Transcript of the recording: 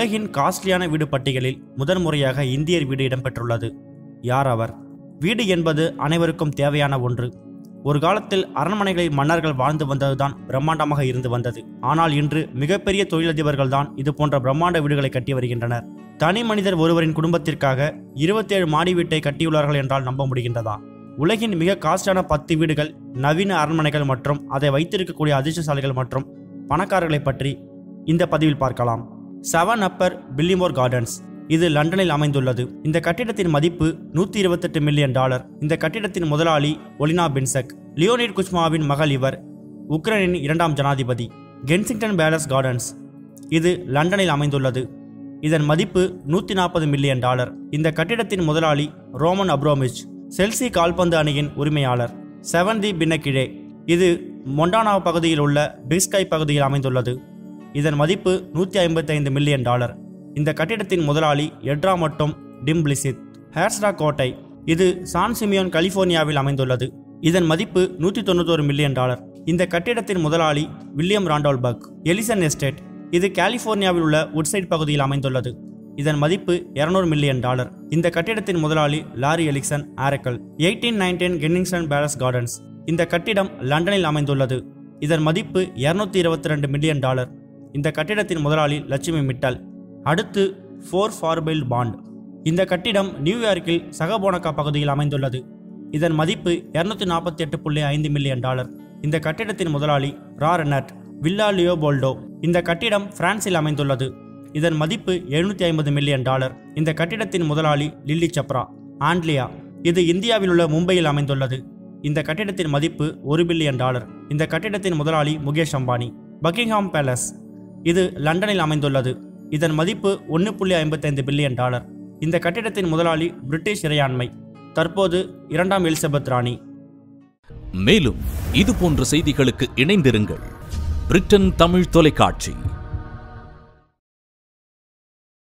உலகின் காஸ்ட்லியான வீடு பட்டியலில் முதன் முறையாக இந்தியர் வீடு இடம்பெற்றுள்ளது யார் அவர் வீடு என்பது அனைவருக்கும் தேவையான ஒன்று ஒரு காலத்தில் அரண்மனைகளில் மன்னர்கள் வாழ்ந்து வந்ததுதான் பிரம்மாண்டமாக இருந்து வந்தது ஆனால் இன்று மிகப்பெரிய தொழிலதிபர்கள் தான் இது போன்ற பிரம்மாண்ட வீடுகளை கட்டி வருகின்றனர் தனி மனிதர் ஒருவரின் குடும்பத்திற்காக இருபத்தேழு மாடி வீட்டை கட்டியுள்ளார்கள் என்றால் நம்ப முடிகின்றதா உலகின் மிக காஸ்டான பத்து வீடுகள் நவீன அரண்மனைகள் மற்றும் அதை வைத்திருக்கக்கூடிய அதிர்ஷ்டசாலிகள் மற்றும் பணக்காரர்களை பற்றி இந்த பதிவில் பார்க்கலாம் செவன் அப்பர் பில்லிமோர் கார்டன்ஸ் இது லண்டனில் அமைந்துள்ளது இந்த கட்டிடத்தின் மதிப்பு நூற்றி இருபத்தெட்டு மில்லியன் டாலர் இந்த கட்டிடத்தின் முதலாளி ஒலினா பின்சக் லியோனிட் குச்மாவின் மகள் இவர் உக்ரைனின் இரண்டாம் ஜனாதிபதி கென்சிங்டன் பேலஸ் கார்டன்ஸ் இது லண்டனில் அமைந்துள்ளது இதன் மதிப்பு நூற்றி நாற்பது மில்லியன் டாலர் இந்த கட்டிடத்தின் முதலாளி ரோமன் அப்ரோமிச் செல்சி கால்பந்து அணியின் உரிமையாளர் செவன் தி பின்னக்கிழே இது மொண்டானா பகுதியில் உள்ள பிஸ்கை பகுதியில் அமைந்துள்ளது இதன் மதிப்பு நூற்றி ஐம்பத்தைந்து மில்லியன் டாலர் இந்த கட்டிடத்தின் முதலாளி எட்ரா மற்றும் டிம்பிளிசித் ஹேர்ஸ்டா கோட்டை இது சான் சிமியோன் கலிபோர்னியாவில் அமைந்துள்ளது இதன் மதிப்பு நூற்றி தொண்ணூத்தோரு மில்லியன் டாலர் இந்த கட்டிடத்தின் முதலாளி வில்லியம் ராண்டோல்பர்க் எலிசன் எஸ்டேட் இது கலிபோர்னியாவில் உள்ள உட்சைட் பகுதியில் அமைந்துள்ளது இதன் மதிப்பு 200 மில்லியன் டாலர் இந்த கட்டிடத்தின் முதலாளி Larry Ellison Oracle eighteen nineteen Kensington Palace Gardens இந்த கட்டிடம் லண்டனில் அமைந்துள்ளது இதன் மதிப்பு 222 இருபத்தி ரெண்டு மில்லியன் டாலர் இந்த கட்டிடத்தின் முதலாளி லட்சுமி மிட்டல் அடுத்து ஃபோர் ஃபார்பெல் பாண்ட் இந்த கட்டிடம் நியூயார்க்கில் சகபோனக்கா பகுதியில் அமைந்துள்ளது இதன் மதிப்பு இருநூத்தி நாற்பத்தி எட்டு புள்ளி ஐந்து மில்லியன் டாலர் இந்த கட்டிடத்தின் முதலாளி ரா ரெனட் வில்லா லியோபோல்டோ இந்த கட்டிடம் பிரான்சில் அமைந்துள்ளது இதன் மதிப்பு எழுநூத்தி ஐம்பது மில்லியன் டாலர் இந்த கட்டிடத்தின் முதலாளி லில்லி சப்ரா ஆண்ட்லியா இது இந்தியாவில் உள்ள மும்பையில் அமைந்துள்ளது இந்த கட்டிடத்தின் மதிப்பு ஒரு பில்லியன் டாலர் இந்த கட்டிடத்தின் முதலாளி முகேஷ் அம்பானி பக்கிங்ஹாம் பேலஸ் இது லண்டனில் அமைந்துள்ளது இதன் மதிப்பு ஒன்று புள்ளி ஐம்பத்தைந்து பில்லியன் டாலர் இந்த கட்டிடத்தின் முதலாளி பிரிட்டிஷ் இறையாண்மை தற்போது இரண்டாம் எலிசபெத் ராணி மேலும் இது போன்ற செய்திகளுக்கு இணைந்திருங்கள் பிரிட்டன் தமிழ் தொலைக்காட்சி